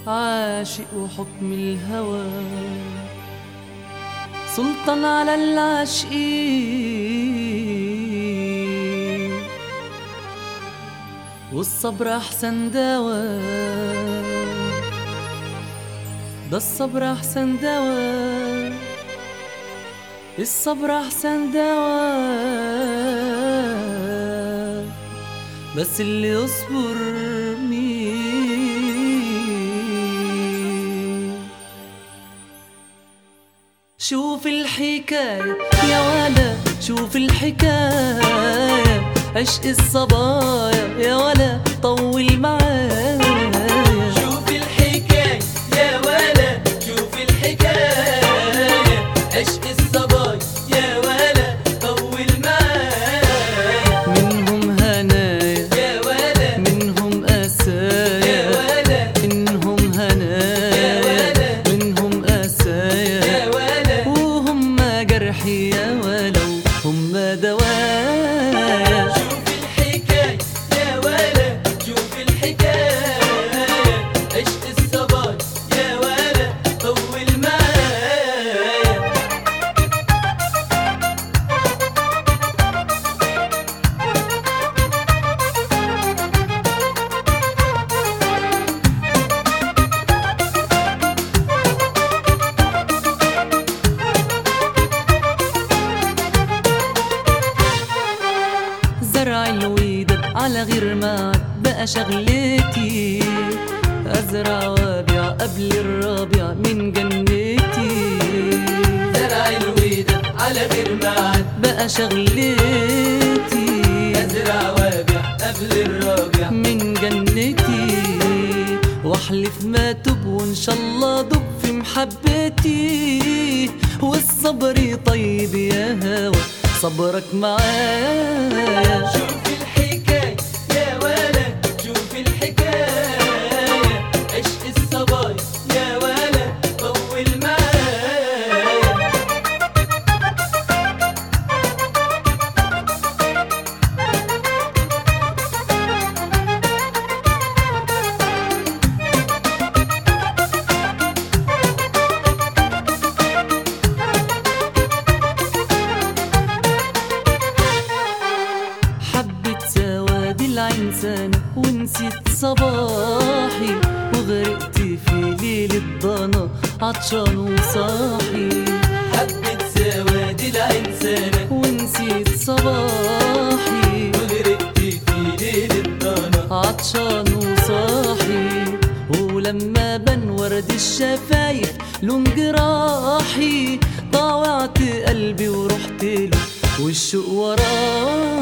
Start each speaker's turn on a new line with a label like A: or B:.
A: عاشق وحكم الهوى سلطان على العاشقين والصبر أحسن دواء ده الصبر أحسن دواء الصبر أحسن دواء بس اللي يصبر مين شوف الحكاية يا ولا شوف الحكاية عشق الصبايا يا ولا طول معايا
B: شوف الحكاية يا ولا شوف الحكاية عشق الصبايا يا ولا طول معايا
A: منهم هنايا
B: يا ولا
A: منهم
B: يا
A: أسايا
B: ولا
A: منهم هنايا منهم أسايا
B: يا ولا
A: وهم جرحي يا ولو هم دوايا
B: شوف الحكاية يا ولا شوف الحكاية عشق الصبايا يا ولا طول معايا
A: زرع الوداد على غير ما بقى شغلتي أزرع وأبيع قبل الربيع من جنتي
B: زرع الوداد على غير معاد
A: بقى شغلتي
B: ازرع وابيع قبل الربيع
A: من جنتي واحلف ما تب وان شاء الله دب في محبتي والصبر طيب يا هوى صبرك معايا
B: شوف الحكاية يا ولا شوف الحكاية عشق الصبايا يا ولا طول معايا
A: حبة سواد العنسانة ونسيت صباحي وغرقت في ليل الضنا عطشان وصاحي
B: حبة سواد العنسانة
A: ونسيت صباحي
B: وغرقت في ليل الضنا
A: عطشان وصاحي ولما بان ورد الشفايف لون جراحي طاوعت قلبي ورحت له والشوق وراه